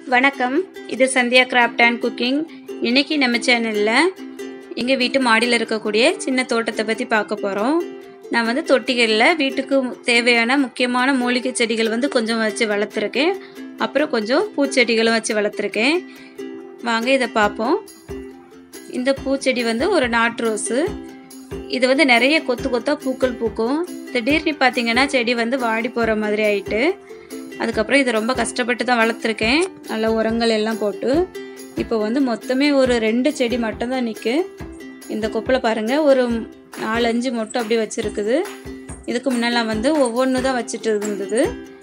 வணக்கம் இது Sandhya craft and cooking இன்னைக்கு நம்ம சேனலில் எங்கள் வீட்டு மாடியில் இருக்கக்கூடிய சின்ன தோட்டத்தை பற்றி பார்க்க போகிறோம் நான் வந்து தொட்டிகளில் வீட்டுக்கு தேவையான முக்கியமான மூலிகை செடிகள் வந்து கொஞ்சம் வச்சு வளர்த்துருக்கேன் அப்புறம் கொஞ்சம் பூச்செடிகளும் வச்சு வளர்த்துருக்கேன் வாங்க இதை பார்ப்போம் இந்த பூச்செடி வந்து ஒரு நாட்டு ரோஸு இது வந்து நிறைய கொத்து கொத்தாக பூக்கள் பூக்கும் திடீர்னு பார்த்தீங்கன்னா செடி வந்து வாடி போகிற மாதிரி ஆயிட்டு அதுக்கப்புறம் இதை ரொம்ப கஷ்டப்பட்டு தான் வளர்த்துருக்கேன் நல்லா உரங்கள் எல்லாம் போட்டு இப்போ வந்து மொத்தமே ஒரு ரெண்டு செடி மட்டும்தான் நிற்கு இந்த கொப்பில் பாருங்கள் ஒரு நாலஞ்சு மொட்டை அப்படி வச்சுருக்குது இதுக்கு முன்னெல்லாம் வந்து ஒவ்வொன்று தான் வச்சுட்டு இருந்தது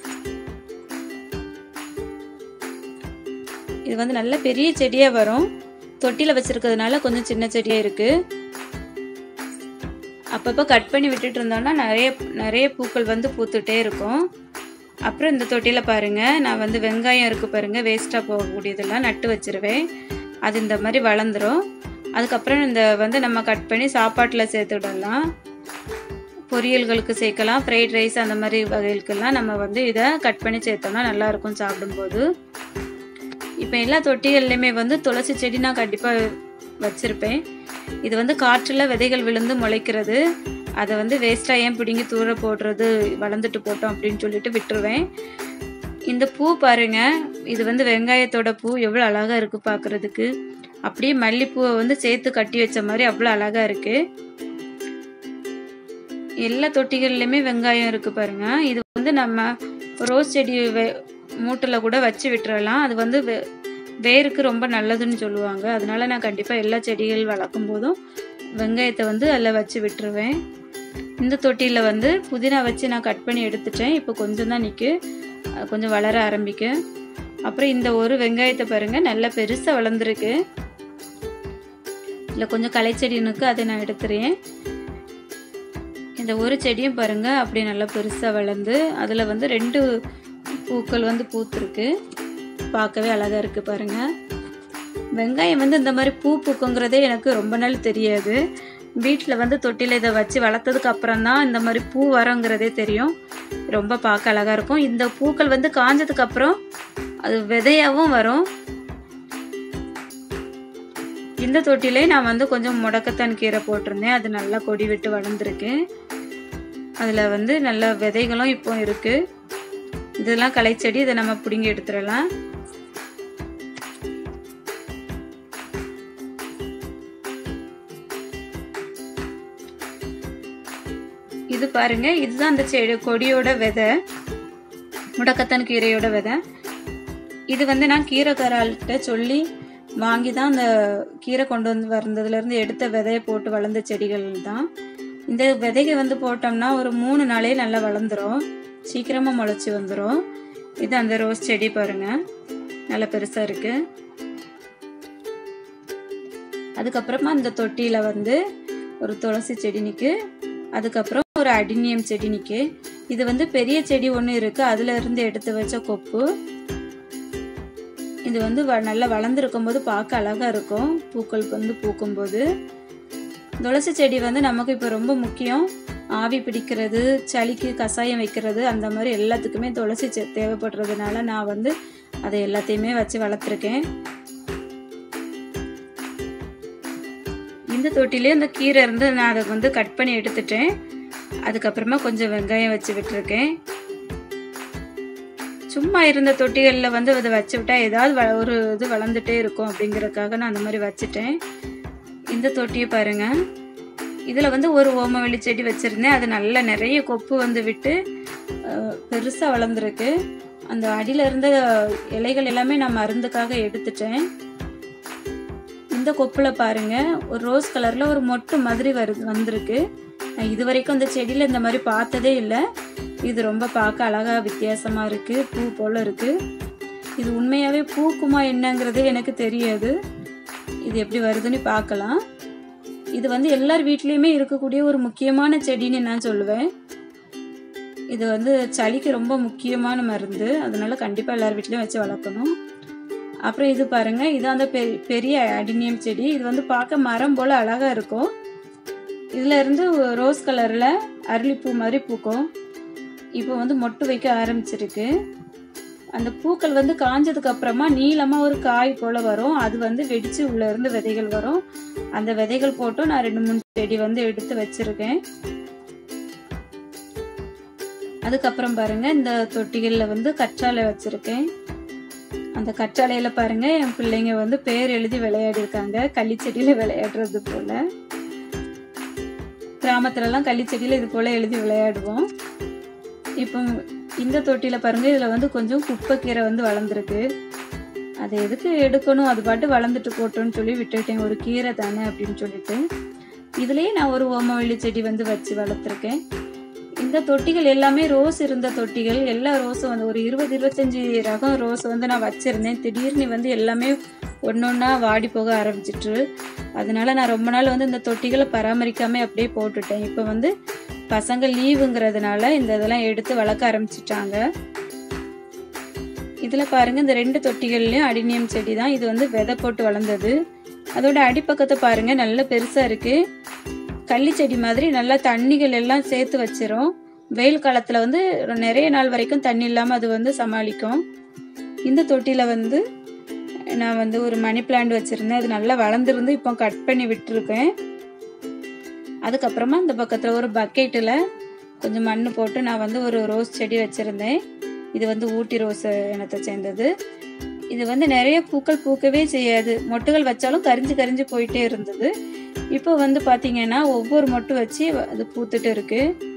இது வந்து நல்ல பெரிய செடியாக வரும் தொட்டியில் வச்சுருக்கிறதுனால கொஞ்சம் சின்ன செடியாக இருக்குது அப்பப்போ கட் பண்ணி விட்டுட்டு இருந்தோம்னா நிறைய நிறைய பூக்கள் வந்து பூத்துட்டே இருக்கும் அப்புறம் இந்த தொட்டியில் பாருங்கள் நான் வந்து வெங்காயம் இருக்குது பாருங்கள் வேஸ்ட்டாக போகக்கூடியதெல்லாம் நட்டு வச்சிருவேன் அது இந்த மாதிரி வளர்ந்துடும் அதுக்கப்புறம் இந்த வந்து நம்ம கட் பண்ணி சாப்பாட்டில் சேர்த்து விடலாம் பொரியல்களுக்கு சேர்க்கலாம் ஃப்ரைட் ரைஸ் அந்த மாதிரி வகைகளுக்கெல்லாம் நம்ம வந்து இதை கட் பண்ணி சேர்த்தோம்னா நல்லாயிருக்கும் சாப்பிடும்போது இப்போ எல்லா தொட்டிகள்லையுமே வந்து துளசி செடி நான் கண்டிப்பாக வச்சுருப்பேன் இது வந்து காற்றில் விதைகள் விழுந்து முளைக்கிறது அதை வந்து வேஸ்ட்டாக ஏன் பிடுங்கி தூர போடுறது வளர்ந்துட்டு போட்டோம் அப்படின்னு சொல்லிட்டு விட்டுருவேன் இந்த பூ பாருங்க இது வந்து வெங்காயத்தோட பூ எவ்வளோ அழகாக இருக்குது பார்க்குறதுக்கு அப்படியே மல்லிப்பூவை வந்து சேர்த்து கட்டி வச்ச மாதிரி அவ்வளோ அழகாக இருக்குது எல்லா தொட்டிகள்லையுமே வெங்காயம் இருக்குது பாருங்க இது வந்து நம்ம ரோஸ் செடி வே மூட்டில் கூட வச்சு விட்டுறலாம் அது வந்து வே வேருக்கு ரொம்ப நல்லதுன்னு சொல்லுவாங்க அதனால நான் கண்டிப்பாக எல்லா செடிகள் வளர்க்கும் போதும் வெங்காயத்தை வந்து அதில் வச்சு விட்டுருவேன் இந்த தொட்டியில் வந்து புதினா வச்சு நான் கட் பண்ணி எடுத்துட்டேன் இப்போ கொஞ்சம் தான் நிற்கு கொஞ்சம் வளர ஆரம்பிக்கு அப்புறம் இந்த ஒரு வெங்காயத்தை பாருங்கள் நல்லா பெருசாக வளர்ந்துருக்கு இல்லை கொஞ்சம் களை செடினுக்கு அதை நான் எடுத்துறேன் இந்த ஒரு செடியும் பாருங்கள் அப்படி நல்லா பெருசாக வளர்ந்து அதில் வந்து ரெண்டு பூக்கள் வந்து பூத்துருக்கு பார்க்கவே அழகாக இருக்குது பாருங்கள் வெங்காயம் வந்து இந்த மாதிரி பூ பூக்குங்கிறதே எனக்கு ரொம்ப நாள் தெரியாது வீட்டில் வந்து தொட்டியில் இதை வச்சு வளர்த்ததுக்கு அப்புறம் தான் இந்த மாதிரி பூ வரங்கிறதே தெரியும் ரொம்ப பார்க்க அழகாக இருக்கும் இந்த பூக்கள் வந்து காஞ்சதுக்கு அப்புறம் அது விதையாகவும் வரும் இந்த தொட்டிலே நான் வந்து கொஞ்சம் முடக்கத்தான் கீரை போட்டிருந்தேன் அது நல்லா கொடி விட்டு வளர்ந்துருக்கு அதில் வந்து நல்ல விதைகளும் இப்போ இருக்குது இதெல்லாம் களைச்செடி இதை நம்ம பிடுங்கி எடுத்துடலாம் இது பாருங்க இதுதான் அந்த செடி கொடியோட விதை முடக்கத்தான் கீரையோட விதை இது வந்து நான் கீரைக்காரால்கிட்ட சொல்லி வாங்கி தான் அந்த கீரை கொண்டு வந்து வந்ததுலேருந்து எடுத்த விதையை போட்டு வளர்ந்த செடிகள் தான் இந்த விதைகை வந்து போட்டோம்னா ஒரு மூணு நாளே நல்லா வளர்ந்துரும் சீக்கிரமாக முளைச்சி வந்துடும் இது அந்த ரோஸ் செடி பாருங்க நல்லா பெருசாக இருக்கு அதுக்கப்புறமா இந்த தொட்டியில் வந்து ஒரு துளசி செடி நிற்கு அதுக்கப்புறம் ஒரு அடினியம் செடி நிற்கு இது வந்து பெரிய செடி ஒன்று இருக்குது அதுல இருந்து எடுத்து வச்ச கொப்பு இது வந்து வ நல்லா வளர்ந்துருக்கும் போது பார்க்க அழகாக இருக்கும் பூக்கள் வந்து பூக்கும்போது துளசி செடி வந்து நமக்கு இப்போ ரொம்ப முக்கியம் ஆவி பிடிக்கிறது சளிக்கு கஷாயம் வைக்கிறது அந்த மாதிரி எல்லாத்துக்குமே துளசி செ தேவைப்படுறதுனால நான் வந்து அதை எல்லாத்தையுமே வச்சு வளர்த்துருக்கேன் இந்த தொட்டிலே இந்த கீரை இருந்து நான் அதை வந்து கட் பண்ணி எடுத்துட்டேன் அதுக்கப்புறமா கொஞ்சம் வெங்காயம் வச்சு விட்டுருக்கேன் சும்மா இருந்த தொட்டிகளில் வந்து அதை வச்சு விட்டா ஏதாவது வ ஒரு இது வளர்ந்துட்டே இருக்கும் அப்படிங்கிறதுக்காக நான் அந்த மாதிரி வச்சுட்டேன் இந்த தொட்டியை பாருங்க இதில் வந்து ஒரு ஓமவெளி செடி வச்சுருந்தேன் அது நல்லா நிறைய கொப்பு வந்து விட்டு பெருசாக வளர்ந்துருக்கு அந்த அடியில் இருந்த இலைகள் எல்லாமே நான் மருந்துக்காக எடுத்துட்டேன் இந்த கொப்பில் பாருங்க ஒரு ரோஸ் கலரில் ஒரு மொட்டு மாதிரி வருது வந்திருக்கு நான் இது வரைக்கும் இந்த செடியில் இந்த மாதிரி பார்த்ததே இல்லை இது ரொம்ப பார்க்க அழகாக வித்தியாசமாக இருக்குது பூ போல் இருக்குது இது உண்மையாகவே பூக்குமா என்னங்கிறது எனக்கு தெரியாது இது எப்படி வருதுன்னு பார்க்கலாம் இது வந்து எல்லார் வீட்லேயுமே இருக்கக்கூடிய ஒரு முக்கியமான செடின்னு நான் சொல்லுவேன் இது வந்து சளிக்கு ரொம்ப முக்கியமான மருந்து அதனால கண்டிப்பாக எல்லார் வீட்லேயும் வச்சு வளர்க்கணும் அப்புறம் இது பாருங்கள் இது அந்த பெ பெரிய அடினியம் செடி இது வந்து பார்க்க மரம் போல் அழகாக இருக்கும் இதில் இருந்து ரோஸ் கலரில் அரளிப்பூ மாதிரி பூக்கும் இப்போ வந்து மொட்டு வைக்க ஆரம்பிச்சிருக்கு அந்த பூக்கள் வந்து காஞ்சதுக்கு அப்புறமா நீளமா ஒரு காய் போல வரும் அது வந்து வெடிச்சு உள்ள இருந்து விதைகள் வரும் அந்த விதைகள் போட்டும் நான் ரெண்டு மூணு செடி வந்து எடுத்து வச்சிருக்கேன் அதுக்கப்புறம் பாருங்க இந்த தொட்டிகள்ல வந்து கற்றாழை வச்சிருக்கேன் அந்த கற்றாழையில பாருங்க என் பிள்ளைங்க வந்து பேர் எழுதி விளையாடி இருக்காங்க கள்ளிச்செடியில விளையாடுறது போல கிராமத்துல எல்லாம் கள்ளிச்செடியில இது போல எழுதி விளையாடுவோம் இப்போ இந்த தொட்டியில பாருங்க இதுல வந்து கொஞ்சம் குப்பைக்கீரை வந்து வளர்ந்துருக்கு அதை எதுக்கு எடுக்கணும் அது பாட்டு வளர்ந்துட்டு போட்டோன்னு சொல்லி விட்டுட்டேன் ஒரு கீரை தானே அப்படின்னு சொல்லிட்டு இதுலயே நான் ஒரு ஓமவள்ளி செடி வந்து வச்சு வளர்த்துருக்கேன் இந்த தொட்டிகள் எல்லாமே ரோஸ் இருந்த தொட்டிகள் எல்லா ரோஸும் வந்து ஒரு இருபது இருபத்தஞ்சி ரகம் ரோஸ் வந்து நான் வச்சிருந்தேன் திடீர்னு வந்து எல்லாமே ஒன்றொன்னா வாடி போக ஆரம்பிச்சிட்டு அதனால நான் ரொம்ப நாள் வந்து இந்த தொட்டிகளை பராமரிக்காம அப்படியே போட்டுட்டேன் இப்போ வந்து பசங்க லீவுங்கிறதுனால இந்த இதெல்லாம் எடுத்து வளர்க்க ஆரம்பிச்சிட்டாங்க இதில் பாருங்க இந்த ரெண்டு தொட்டிகள்லையும் அடினியம் செடி தான் இது வந்து விதை போட்டு வளர்ந்தது அதோட அடிப்பக்கத்தை பாருங்க நல்ல பெருசாக இருக்கு கள்ளி செடி மாதிரி நல்லா தண்ணிகள் எல்லாம் சேர்த்து வச்சிரும் வெயில் காலத்தில் வந்து நிறைய நாள் வரைக்கும் தண்ணி இல்லாமல் அது வந்து சமாளிக்கும் இந்த தொட்டியில் வந்து நான் வந்து ஒரு மணி பிளான்ட் வச்சுருந்தேன் அது நல்லா வளர்ந்துருந்து இப்போ கட் பண்ணி விட்டுருக்கேன் அதுக்கப்புறமா இந்த பக்கத்தில் ஒரு பக்கெட்டில் கொஞ்சம் மண் போட்டு நான் வந்து ஒரு ரோஸ் செடி வச்சுருந்தேன் இது வந்து ஊட்டி ரோஸ் இனத்தை சேர்ந்தது இது வந்து நிறைய பூக்கள் பூக்கவே செய்யாது மொட்டுகள் வச்சாலும் கரிஞ்சு கரிஞ்சு போயிட்டே இருந்தது இப்போ வந்து பார்த்தீங்கன்னா ஒவ்வொரு மொட்டு வச்சு அது பூத்துட்டு இருக்கு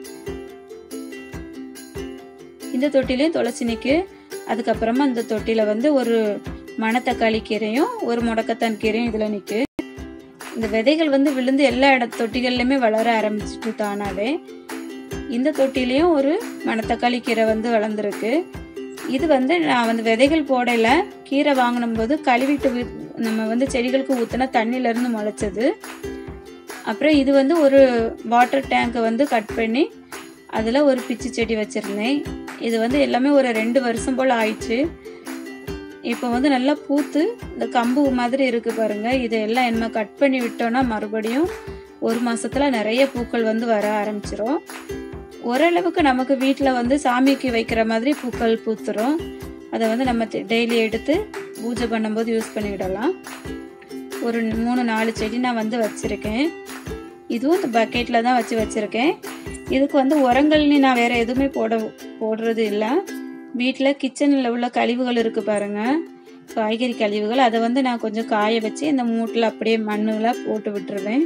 இந்த தொட்டிலையும் துளசி நிற்கு அதுக்கப்புறமா இந்த தொட்டியில் வந்து ஒரு மணத்தக்காளி கீரையும் ஒரு முடக்கத்தான் கீரையும் இதில் நிற்கு இந்த விதைகள் வந்து விழுந்து எல்லா இட தொட்டிகள்லையுமே வளர ஆரம்பிச்சிட்டு தானாவே இந்த தொட்டிலையும் ஒரு மணத்தக்காளி கீரை வந்து வளர்ந்துருக்கு இது வந்து நான் வந்து விதைகள் போடல கீரை வாங்கினும் போது கழுவிட்டு வி- நம்ம வந்து செடிகளுக்கு ஊற்றின தண்ணியிலேருந்து முளைச்சது அப்புறம் இது வந்து ஒரு வாட்டர் டேங்கை வந்து கட் பண்ணி அதில் ஒரு பிச்சி செடி வச்சுருந்தேன் இது வந்து எல்லாமே ஒரு ரெண்டு வருஷம் போல் ஆயிடுச்சு இப்போ வந்து நல்லா பூத்து இந்த கம்பு மாதிரி இருக்கு பாருங்க இதையெல்லாம் என்ன கட் பண்ணி விட்டோம்னா மறுபடியும் ஒரு மாசத்துல நிறைய பூக்கள் வந்து வர ஆரம்பிச்சிரும் ஓரளவுக்கு நமக்கு வீட்டில் வந்து சாமிக்கு வைக்கிற மாதிரி பூக்கள் பூத்துரும் அதை வந்து நம்ம டெய்லி எடுத்து பூஜை பண்ணும்போது யூஸ் பண்ணிவிடலாம் ஒரு மூணு நாலு செடி நான் வந்து வச்சுருக்கேன் இதுவும் இந்த பக்கெட்டில் தான் வச்சு வச்சுருக்கேன் இதுக்கு வந்து உரங்கள்னு நான் வேறு எதுவுமே போட போடுறது இல்லை வீட்டில் கிச்சனில் உள்ள கழிவுகள் இருக்குது பாருங்க காய்கறி கழிவுகள் அதை வந்து நான் கொஞ்சம் காய வச்சு இந்த மூட்டில் அப்படியே மண்ணில் போட்டு விட்டுருவேன்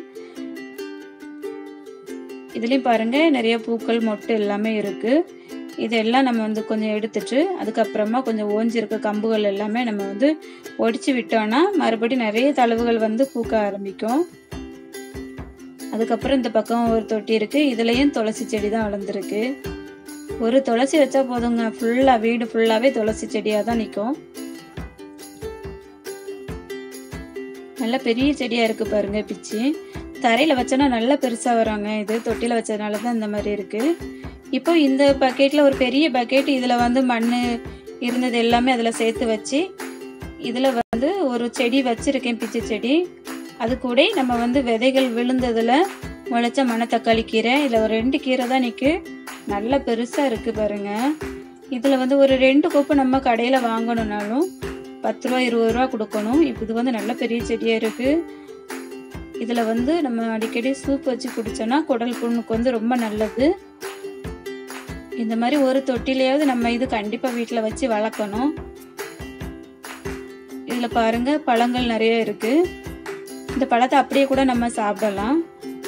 இதுலேயும் பாருங்க நிறைய பூக்கள் மொட்டு எல்லாமே இருக்குது இதெல்லாம் நம்ம வந்து கொஞ்சம் எடுத்துட்டு அதுக்கப்புறமா கொஞ்சம் ஓஞ்சிருக்க கம்புகள் எல்லாமே நம்ம வந்து ஒடிச்சு விட்டோம்னா மறுபடியும் நிறைய தளவுகள் வந்து பூக்க ஆரம்பிக்கும் அதுக்கப்புறம் இந்த பக்கம் ஒரு தொட்டி இருக்கு இதுலயும் துளசி செடி தான் வளர்ந்துருக்கு ஒரு துளசி வச்சா போதுங்க ஃபுல்லா வீடு ஃபுல்லாவே துளசி செடியா தான் நிற்கும் நல்ல பெரிய செடியா இருக்கு பாருங்க பிச்சி தரையில வச்சோன்னா நல்லா பெருசா வராங்க இது தொட்டில வச்சதுனால தான் இந்த மாதிரி இருக்கு இப்போ இந்த பக்கெட்ல ஒரு பெரிய பக்கெட் இதுல வந்து மண் இருந்தது எல்லாமே அதுல சேர்த்து வச்சு இதுல வந்து ஒரு செடி வச்சிருக்கேன் பிச்சை செடி அது கூட நம்ம வந்து விதைகள் விழுந்ததுல முளைச்ச மணத்தக்காளி கீரை இதுல ஒரு ரெண்டு கீரை தான் நிற்கு நல்ல பெருசா இருக்கு பாருங்க இதுல வந்து ஒரு ரெண்டு கொப்பு நம்ம கடையில வாங்கணும்னாலும் பத்து ரூபா இருபது ரூபா கொடுக்கணும் இப்போ இது வந்து நல்ல பெரிய செடியா இருக்கு இதுல வந்து நம்ம அடிக்கடி சூப் வச்சு குடிச்சோம்னா குடல் புண்ணுக்கு வந்து ரொம்ப நல்லது இந்த மாதிரி ஒரு தொட்டிலையாவது நம்ம இது கண்டிப்பா வீட்டில் வச்சு வளர்க்கணும் இதுல பாருங்க பழங்கள் நிறைய இருக்கு இந்த பழத்தை அப்படியே கூட நம்ம சாப்பிடலாம்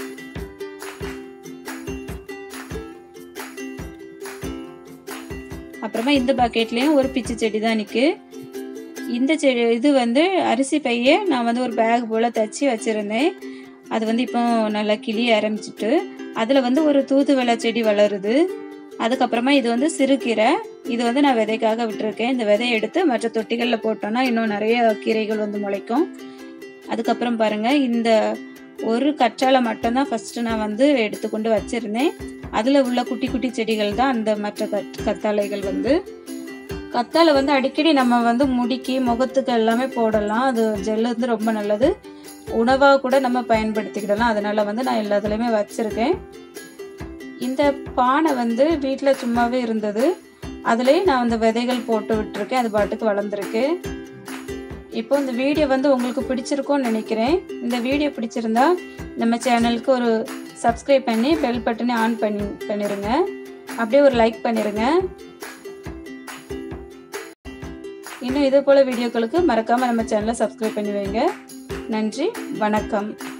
அப்புறமா இந்த பக்கெட்லயும் ஒரு பிச்சு செடி தான் நிற்கு இந்த செடி இது வந்து அரிசி பைய நான் வந்து ஒரு பேக் போல தச்சு வச்சிருந்தேன் அது வந்து இப்போ நல்லா கிளிய ஆரம்பிச்சிட்டு அதில் வந்து ஒரு தூதுவளை செடி வளருது அதுக்கப்புறமா இது வந்து சிறுகீரை இது வந்து நான் விதைக்காக விட்டுருக்கேன் இந்த விதையை எடுத்து மற்ற தொட்டிகளில் போட்டோம்னா இன்னும் நிறைய கீரைகள் வந்து முளைக்கும் அதுக்கப்புறம் பாருங்க இந்த ஒரு கற்றாழை மட்டும்தான் ஃபர்ஸ்ட் நான் வந்து எடுத்துக்கொண்டு வச்சிருந்தேன் அதில் உள்ள குட்டி குட்டி செடிகள் தான் அந்த மற்ற கத் கத்தாழைகள் வந்து கத்தாழை வந்து அடிக்கடி நம்ம வந்து முடிக்கு முகத்துக்கு எல்லாமே போடலாம் அது ஜெல் வந்து ரொம்ப நல்லது உணவாக கூட நம்ம பயன்படுத்திக்கிடலாம் அதனால வந்து நான் எல்லாத்துலேயுமே வச்சிருக்கேன் இந்த பானை வந்து வீட்டில் சும்மாவே இருந்தது அதுலேயும் நான் அந்த விதைகள் போட்டு விட்டுருக்கேன் அது பாட்டுக்கு வளர்ந்துருக்கு இப்போ இந்த வீடியோ வந்து உங்களுக்கு பிடிச்சிருக்கும்னு நினைக்கிறேன் இந்த வீடியோ பிடிச்சிருந்தா நம்ம சேனலுக்கு ஒரு சப்ஸ்கிரைப் பண்ணி பெல் பட்டனை ஆன் பண்ணி பண்ணிடுங்க அப்படியே ஒரு லைக் பண்ணிடுங்க இன்னும் இதே போல் வீடியோக்களுக்கு மறக்காமல் நம்ம சேனலை சப்ஸ்கிரைப் பண்ணி வைங்க நன்றி வணக்கம்